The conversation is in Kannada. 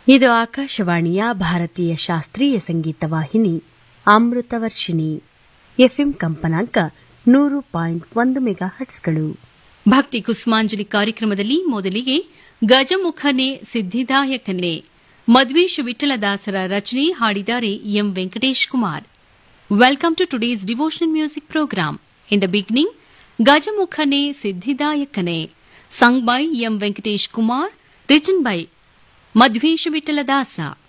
ಇದು ಆಕಾಶವಾಣಿಯ ಭಾರತೀಯ ಶಾಸ್ತ್ರೀಯ ಸಂಗೀತ ವಾಹಿನಿ ಅಮೃತವರ್ಷಿಣಿ ಎಫ್ಎಂ ಕಂಪನಾಂಕ ನೂರು ಪಾಯಿಂಟ್ ಒಂದು ಮೆಗಾ ಹಟ್ಸ್ಗಳು ಭಕ್ತಿ ಕುಸುಮಾಂಜಲಿ ಕಾರ್ಯಕ್ರಮದಲ್ಲಿ ಮೊದಲಿಗೆ ಗಜಮುಖನೆ ಸಿದ್ಧಿದಾಯಕನೆ ಮಧ್ವೇಶ್ ವಿಠಲದಾಸರ ರಚನೆ ಹಾಡಿದ್ದಾರೆ M Venkatesh Kumar welcome to today's devotional music programme in the beginning ಗಜಮುಖನೆ ಸಿದ್ಧಿದಾಯಕನೆ sung by M Venkatesh Kumar written by Madhvesh ವಿಠಲದಾಸ